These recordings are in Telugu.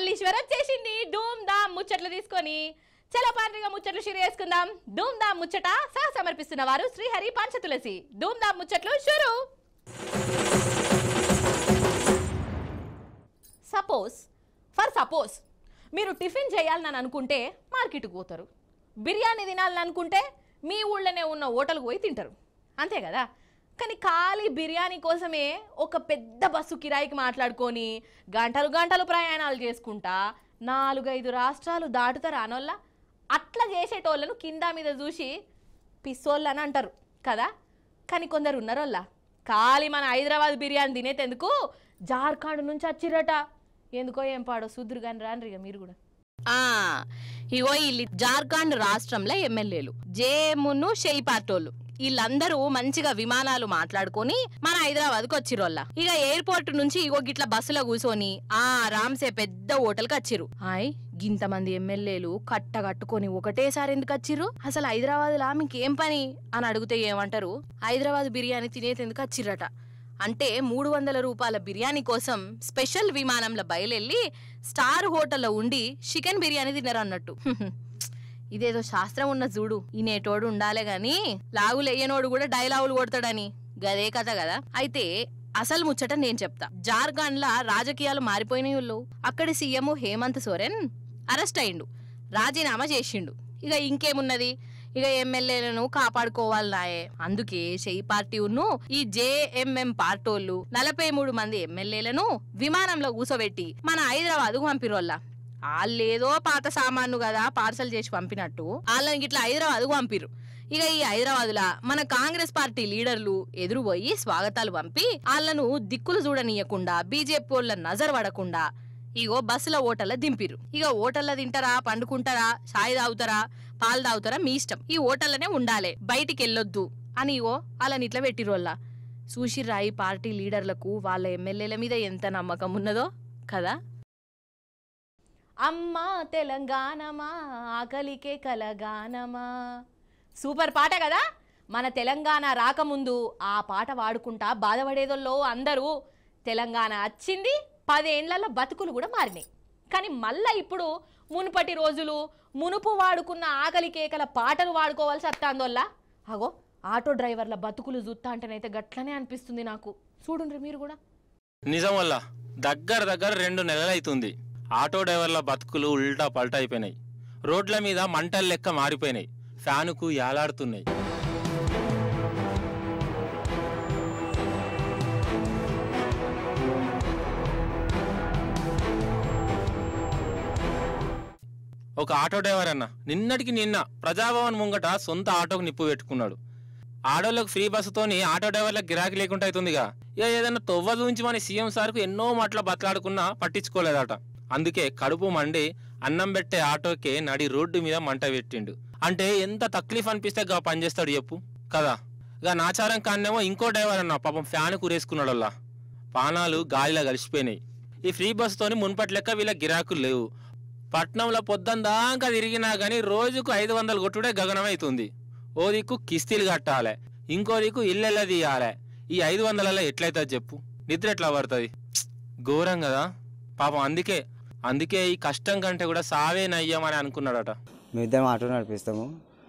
మల్లీశ్వర్ వచ్చేసింది ధూమ్ ధామ్ ముచ్చట్లు తీసుకొని చలో పాండ్రిగా ముచ్చట్లు షురు చేసుకుందాం ధూమ్ ధామ్ ముచ్చట సహ సమర్పిస్తున్న వారు శ్రీహరి పంచతులసి ధూమ్ ధామ్ ముచ్చట్లు షురు సపోజ్ ఫర్ సపోజ్ మీరు టిఫిన్ చేయాలని అనుకుంటే మార్కెట్కి పోతారు బిర్యానీ తినాలని అనుకుంటే మీ ఊళ్ళోనే ఉన్న హోటల్కి పోయి తింటారు అంతే కదా కానీ ఖాళీ బిర్యానీ కోసమే ఒక పెద్ద బస్సు కిరాయికి మాట్లాడుకొని గంటలు గంటలు ప్రయాణాలు చేసుకుంటా నాలుగైదు రాష్ట్రాలు దాటుతారు అనోళ్ళ అట్లా చేసేటోళ్ళను కింద మీద చూసి పిస్సోళ్ళు అని అంటారు కదా కానీ కొందరు ఉన్నారోళ్ళ ఖాళీ మన హైదరాబాద్ బిర్యానీ తినేటందుకు జార్ఖండ్ నుంచి వచ్చిరట ఎందుకో ఏం పాడో సుద్దురు కానీ రాను ఇక మీరు కూడా ఆ ఇగో వీళ్ళు జార్ఖండ్ రాష్ట్రంలో ఎమ్మెల్యేలు జేమును షెయిపాటోళ్ళు వీళ్ళందరూ మంచిగా విమానాలు మాట్లాడుకొని మన హైదరాబాద్ కు వచ్చిరోళ్ళ ఇక ఎయిర్పోర్ట్ నుంచి ఇగో గిట్ల బస్సులో కూర్చొని ఆ రామ్సే పెద్ద హోటల్కి వచ్చిర్రు హాయ్ గింతమంది ఎమ్మెల్యేలు కట్ట కట్టుకొని ఒకటేసారి ఎందుకు వచ్చిర్రు అసలు హైదరాబాద్ లా మీకేం పని అని అడిగితే ఏమంటారు హైదరాబాద్ బిర్యానీ తినేందుకు వచ్చిర్రట అంటే మూడు వందల రూపాయల బిర్యానీ కోసం స్పెషల్ విమానంలో బయలుదేరి స్టార్ హోటల్లో ఉండి చికెన్ బిర్యానీ తిన్నారు అన్నట్టు ఇదేదో శాస్త్రం ఉన్న చూడు ఈనేటోడు ఉండాలే గాని లాగులేయనోడు కూడా డైలాగులు కొడతాడని గదే కథ కదా అయితే అసలు ముచ్చట నేను చెప్తా జార్ఖండ్ లా రాజకీయాలు మారిపోయినాయి వాళ్ళు అక్కడి సీఎం హేమంత్ సోరెన్ అరెస్ట్ అయిండు రాజీనామా చేసిండు ఇక ఇంకేమున్నది ఇక ఎమ్మెల్యేలను కాపాడుకోవాలనాయే అందుకే షెయి పార్టీ ఉన్ను ఈ జేఎంఎం పార్టోళ్ళు నలభై మూడు మంది ఎమ్మెల్యేలను విమానంలో కూసోబెట్టి మన హైదరాబాద్ పంపిరోళ్ళ వాళ్ళేదో పాత సామాను కదా పార్సల్ చేసి పంపినట్టు వాళ్ళని ఇట్లా హైదరాబాద్ పంపిరు ఇక ఈ హైదరాబాద్ లా మన కాంగ్రెస్ పార్టీ లీడర్లు ఎదురుపోయి స్వాగతాలు పంపి వాళ్ళను దిక్కులు చూడనీయకుండా బీజేపీ వాళ్ళ నజర్ పడకుండా ఇగో బస్సుల ఓటర్ల దింపిరు ఇక ఓటర్ల తింటారా పండుకుంటారా చాయ్ తాగుతారా పాలు తాగుతారా మీ ఇష్టం ఈ ఓటర్లనే ఉండాలి బయటికి వెళ్ళొద్దు అని ఇగో వాళ్ళని ఇట్లా పెట్టిరోళ్ళ చూసిర్రా ఈ పార్టీ లీడర్లకు వాళ్ళ ఎమ్మెల్యేల మీద ఎంత నమ్మకం ఉన్నదో కదా అమ్మా తెలంగాణమా ఆకలికే కలగానమా సూపర్ పాట కదా మన తెలంగాణ రాకముందు ఆ పాట వాడుకుంటా బాధపడేదోళ్ళు అందరూ తెలంగాణ వచ్చింది పదేళ్లలో బతుకులు కూడా మారినాయి కానీ మళ్ళా ఇప్పుడు మునుపటి రోజులు మునుపు వాడుకున్న ఆకలి కేకల పాటలు వాడుకోవాల్సి వస్తాందోళ్ళ అగో ఆటో డ్రైవర్ల బతుకులు చూస్తా అంటేనైతే గట్లనే అనిపిస్తుంది నాకు చూడుండ్రి మీరు కూడా నిజం వల్ల దగ్గర దగ్గర రెండు నెలలైతుంది ఆటో డ్రైవర్ల బతుకులు ఉల్టా పల్టా అయిపోయినాయి రోడ్ల మీద మంటల లెక్క మారిపోయినాయి ఫ్యానుకు యాలాడుతున్నాయి ఒక ఆటో డ్రైవర్ అన్న నిన్నటికి నిన్న ప్రజాభవన్ ముంగట సొంత ఆటోకు నిప్పు పెట్టుకున్నాడు ఆడోళ్ళకు ఫ్రీ బస్సుతోని ఆటో డ్రైవర్లకు గిరాకీ లేకుండా అవుతుందిగా ఇక ఏదైనా తొవ్వ చూంచి మన సీఎం సార్కు ఎన్నో మాటలు బతలాడుకున్నా పట్టించుకోలేదట అందుకే కడుపు మండి అన్నం పెట్టే ఆటోకే నడి రోడ్డు మీద మంట పెట్టిండు అంటే ఎంత తక్లీఫ్ అనిపిస్తే గా పనిచేస్తాడు చెప్పు కదా ఇక నాచారం కాన్నేమో ఇంకో డ్రైవర్ అన్న పాపం ఫ్యాన్ కూరేసుకున్నాడల్లా పానాలు గాలిలో కలిసిపోయినాయి ఈ ఫ్రీ బస్సుతోని మున్పటి లెక్క వీళ్ళ గిరాకులు లేవు పట్నంలో పొద్దందాకా తిరిగినా కానీ రోజుకు ఐదు వందలు కొట్టుడే గగనమవుతుంది ఓ దిక్కు కిస్తీలు కట్టాలి ఇంకో దిక్కు ఇల్లెల్ల తీయాలి ఈ ఐదు వందలలో ఎట్లయితుంది చెప్పు నిద్ర ఎట్లా పడుతుంది ఘోరం కదా పాపం అందుకే అందుకే ఈ కష్టం కంటే కూడా సావే నయ్యం అని అనుకున్నాడట మేమిద్దరం ఆటో నడిపిస్తాము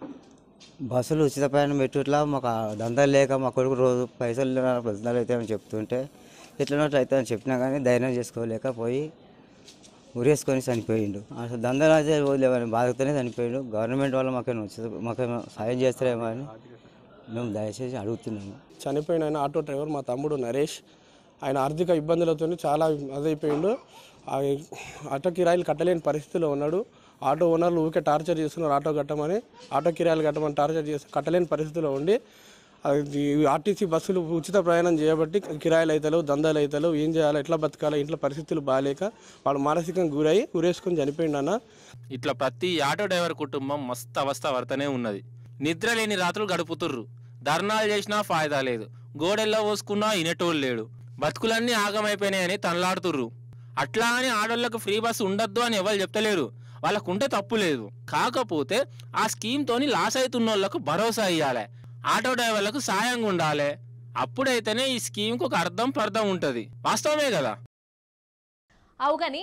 బస్సులు ఉచిత ప్రయాణం పెట్టుట్లా మాకు ఆ దందాలు లేక మా కొడుకు రోజు పైసలు దందాలు అయితే అని చెప్తుంటే ఎట్లనట్లు అయితే అని చెప్పినా కానీ ధైర్యం చేసుకోలేక పోయి ఉరేసుకొని చనిపోయిండు అసలు దందాలు అయితే లేవని బాధతోనే చనిపోయిండు గవర్నమెంట్ వాళ్ళు మాకేమో ఉచిత మాకేమో సాయం చేస్తారేమో అని మేము దయచేసి అడుగుతున్నాము చనిపోయిన ఆయన ఆటో డ్రైవర్ మా తమ్ముడు నరేష్ ఆయన ఆర్థిక ఇబ్బందులతో చాలా అదైపోయిండు ఆ ఆటో కిరాయిలు కట్టలేని పరిస్థితిలో ఉన్నాడు ఆటో ఓనర్లు ఊరికే టార్చర్ చేస్తున్నారు ఆటో కట్టమని ఆటో కిరాయిలు కట్టమని టార్చర్ చేస్తూ కట్టలేని పరిస్థితిలో ఉండి అది ఆర్టీసీ బస్సులు ఉచిత ప్రయాణం చేయబట్టి కిరాయిలు అవుతలేవు దందాలు అవుతలేవు ఏం చేయాలి ఎట్లా బతకాలి ఇంట్లో పరిస్థితులు బాగాలేక వాడు మానసికంగా గురై ఉరేసుకొని చనిపోయిండు అన్న ఇట్లా ప్రతి ఆటో డ్రైవర్ కుటుంబం మస్తు అవస్థ పడతానే ఉన్నది నిద్ర లేని రాత్రులు గడుపుతుర్రు ధర్నాలు చేసినా ఫాయిదా లేదు గోడెల్లో పోసుకున్నా ఇనటోళ్ళు లేడు బతుకులన్నీ ఆగమైపోయినాయని తనలాడుతుర్రు అట్లా అని ఆడోళ్ళకు ఫ్రీ బస్సు ఉండొద్దు అని ఎవరు చెప్తలేరు వాళ్ళకుంటే తప్పు లేదు కాకపోతే ఆ స్కీమ్ తోని లాస్ అవుతున్న వాళ్ళకు భరోసా ఇవ్వాలి ఆటో డ్రైవర్లకు సాయంగా ఉండాలి అప్పుడైతేనే ఈ స్కీమ్కి ఒక అర్థం పర్థం ఉంటది వాస్తవమే కదా అవు కానీ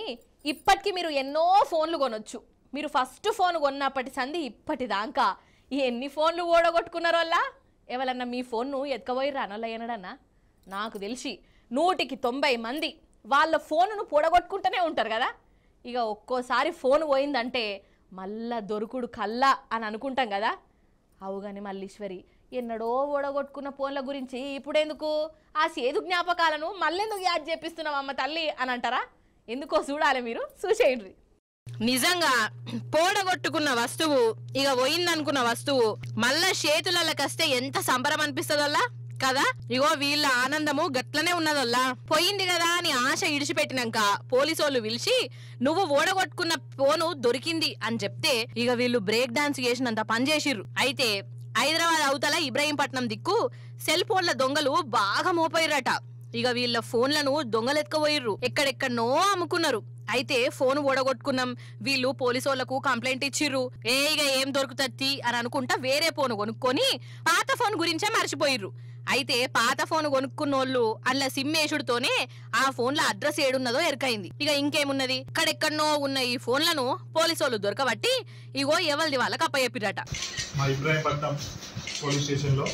ఇప్పటికి మీరు ఎన్నో ఫోన్లు కొనొచ్చు మీరు ఫస్ట్ ఫోన్ కొన్నప్పటి సంది ఇప్పటిదాకా ఎన్ని ఫోన్లు ఓడగొట్టుకున్నారు వల్ల ఎవరన్నా మీ ఫోన్ను ఎత్తుకపోయి రానోళ్ళ ఏనడన్నా నాకు తెలిసి నూటికి తొంభై మంది వాళ్ళ ఫోన్ను పొడగొట్టుకుంటూనే ఉంటారు కదా ఇక ఒక్కోసారి ఫోన్ పోయిందంటే మళ్ళా దొరుకుడు కల్లా అని అనుకుంటాం కదా అవు కానీ మల్లీశ్వరి ఎన్నడో ఓడగొట్టుకున్న ఫోన్ల గురించి ఇప్పుడెందుకు ఆ సేదు జ్ఞాపకాలను మళ్ళెందుకు యాద్ చేపిస్తున్నాం అమ్మ తల్లి అని అంటారా ఎందుకో చూడాలి మీరు చూసేయండి నిజంగా పోడగొట్టుకున్న వస్తువు ఇక పోయిందనుకున్న వస్తువు మళ్ళా చేతులకస్తే ఎంత సంబరం అనిపిస్తుందల్లా కదా ఇగో వీళ్ళ ఆనందము గట్లనే ఉన్నదల్లా పోయింది కదా అని ఆశ ఇడిచిపెట్టినాక పోలీసోళ్ళు పిలిచి నువ్వు ఓడగొట్టుకున్న ఫోను దొరికింది అని చెప్తే ఇక వీళ్ళు బ్రేక్ డాన్స్ చేసినంత పని చేసిర్రు అయితే హైదరాబాద్ అవతల ఇబ్రాహీంపట్నం దిక్కు సెల్ ఫోన్ల దొంగలు బాగా మోపోయిరట ఇక వీళ్ళ ఫోన్లను దొంగలెత్తుకపోయిర్రు ఎక్కడెక్కడనో అమ్ముకున్నారు అయితే ఫోన్ ఓడగొట్టుకున్నాం వీళ్ళు పోలీసోళ్లకు కంప్లైంట్ ఇచ్చిర్రు ఏ ఇక ఏం దొరుకుతది అని అనుకుంటా వేరే ఫోన్ కొనుక్కొని పాత ఫోన్ గురించే మర్చిపోయిర్రు అయితే పాత ఫోన్ కొనుక్కున్నోళ్ళు అందులో సిమ్ వేసుడుతోనే ఆ ఫోన్ల అడ్రస్ ఏడున్నదో ఎరకైంది ఇక ఇంకేమున్నది ఇక్కడెక్కడనో ఉన్న ఈ ఫోన్లను పోలీసోళ్ళు దొరకబట్టి ఇగో ఎవరిది వాళ్ళకి అప్పచెప్పిరట మా ఇబ్రాహీంపట్నం పోలీస్ స్టేషన్లో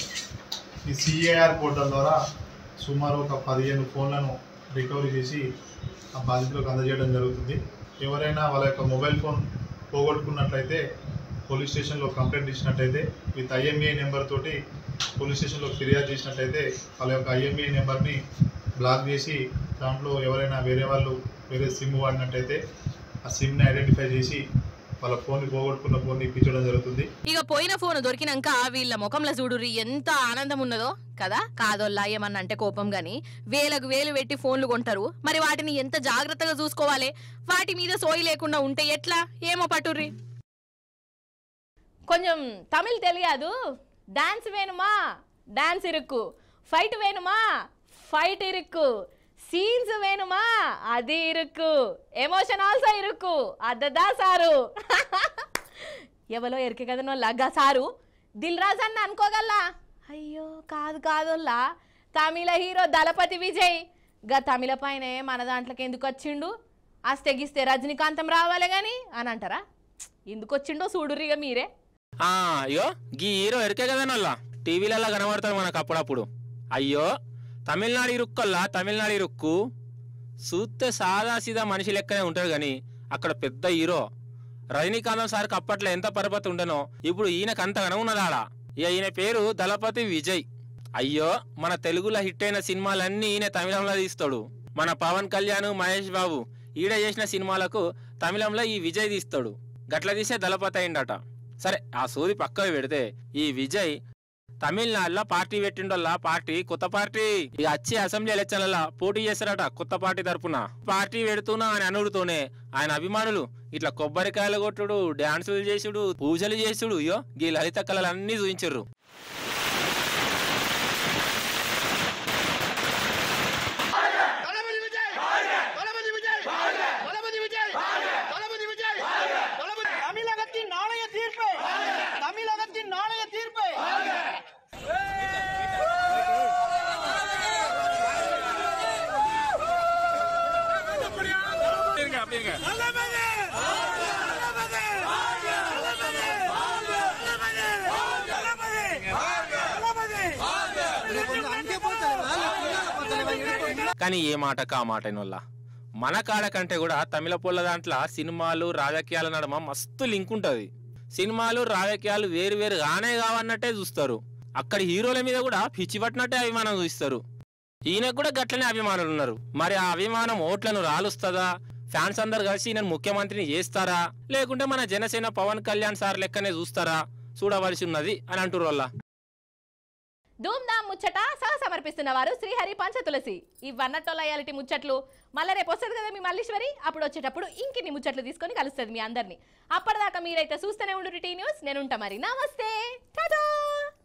ఈ సిఏఆర్ పోర్టల్ ద్వారా సుమారు ఒక పదిహేను ఫోన్లను రికవరీ చేసి ఆ బాధితులకు అందజేయడం జరుగుతుంది ఎవరైనా వాళ్ళ యొక్క మొబైల్ ఫోన్ పోగొట్టుకున్నట్లయితే పోలీస్ స్టేషన్లో కంప్లైంట్ ఇచ్చినట్లయితే విత్ ఐఎంఏ నెంబర్ తోటి పోలీస్ స్టేషన్లో ఫిర్యాదు చేసినట్లయితే వాళ్ళ యొక్క ఐఎంఏ నెంబర్ని బ్లాక్ చేసి దాంట్లో ఎవరైనా వేరే వాళ్ళు వేరే సిమ్ వాడినట్టయితే ఆ సిమ్ని ఐడెంటిఫై చేసి వాళ్ళ ఫోన్ని పోగొట్టుకున్న ఫోన్ని ఇప్పించడం జరుగుతుంది ఇక పోయిన ఫోన్ దొరికినాక వీళ్ళ ముఖంలో చూడుర్రి ఎంత ఆనందం ఉన్నదో కదా కాదోల్లా ఏమన్నా అంటే కోపం గాని వేలకు వేలు పెట్టి ఫోన్లు కొంటారు మరి వాటిని ఎంత జాగ్రత్తగా చూసుకోవాలి వాటి మీద సోయి లేకుండా ఉంటే ఎట్లా ఏమో పట్టుర్రి కొంచెం తమిళ్ తెలియదు డాన్స్ వేணுమా డాన్స్ ఇరుక్కు ఫైట్ వేணுమా ఫైట్ ఇరుక్కు సీన్స్ వేணுమా అది ఇరుక్కు ఎమోషన్ ఆల్సో ఇరుక్కు అద్దదా సారు ఎవలో ఎరికే కదా లగ్గా సారు దిల్ రాజు అన్న అనుకోగల్లా అయ్యో కాదు కాదోల్లా తమిళ హీరో దళపతి విజయ్ గా తమిళ పైనే మన దాంట్లోకి ఎందుకు వచ్చిండు అస్తెగిస్తే రజనీకాంతం రావాలి గాని అని అంటారా ఎందుకు వచ్చిండో చూడుర్రిగా మీరే ఆ అయ్యో గీ హీరో ఎరికే కదా నల్లా టీవీలలో కనబడతాడు మనకు అప్పుడప్పుడు అయ్యో తమిళనాడు ఇరుక్కల్లా తమిళనాడు ఇరుక్కు చూస్తే సాదా సీదా మనిషి లెక్కనే ఉంటాడు కానీ అక్కడ పెద్ద హీరో రజనీకాంతం సార్కి అప్పట్లో ఎంత పరపతి ఉండనో ఇప్పుడు ఈయనకు అంతగానో ఉన్నదాడా ఇక ఈయన పేరు దళపతి విజయ్ అయ్యో మన తెలుగులో హిట్ అయిన సినిమాలన్నీ ఈయన తమిళంలో తీస్తాడు మన పవన్ కళ్యాణ్ మహేష్ బాబు ఈడ చేసిన సినిమాలకు తమిళంలో ఈ విజయ్ తీస్తాడు గట్ల తీసే దళపతి అయిందట సరే ఆ సూది పక్కకు పెడితే ఈ విజయ్ తమిళనాడులో పార్టీ పెట్టిండల్లా పార్టీ కొత్త పార్టీ ఇక వచ్చే అసెంబ్లీ ఎలక్షన్లలో పోటీ చేస్తారట కొత్త పార్టీ తరపున పార్టీ పెడుతున్నా అని అనుడుతోనే ఆయన అభిమానులు ఇట్లా కొబ్బరికాయలు కొట్టుడు డాన్సులు చేసుడు పూజలు చేసుడు అయ్యో ఈ లలిత కళలు అన్ని చూపించారు தமிழகத்தின் நாளைய தீர்ப்பு தமிழகத்தின் நாளைய தீர்ப்பு కానీ ఏ మాట కా మాట వల్ల మన కాడ కంటే కూడా తమిళ పొల్ల దాంట్లో సినిమాలు రాజకీయాల నడుమ మస్తు లింక్ ఉంటది సినిమాలు రాజకీయాలు వేరు వేరు గానే కావన్నట్టే చూస్తారు అక్కడ హీరోల మీద కూడా పిచ్చి పట్టినట్టే అభిమానం చూస్తారు ఈయనకు కూడా గట్లనే అభిమానులు ఉన్నారు మరి ఆ అభిమానం ఓట్లను రాలుస్తుందా ఫ్యాన్స్ అందరు కలిసి ఈయన ముఖ్యమంత్రిని చేస్తారా లేకుంటే మన జనసేన పవన్ కళ్యాణ్ సార్ లెక్కనే చూస్తారా చూడవలసి ఉన్నది అని అంటారు వాళ్ళ ధూమ్ ధామ్ ముచ్చట సహ సమర్పిస్తున్న వారు శ్రీహరి పంచతులసి ఇవన్నట్టోలయాలిటీ ముచ్చట్లు మళ్ళీ రేపు వస్తుంది కదా మీ మల్లీశ్వరి అప్పుడు వచ్చేటప్పుడు ఇంకిన్ని ముచ్చట్లు తీసుకొని కలుస్తుంది మీ అందరినీ అప్పటిదాకా మీరైతే చూస్తూనే ఉండు టీ న్యూస్ నేను ఉంటా మరి నమస్తే టాటా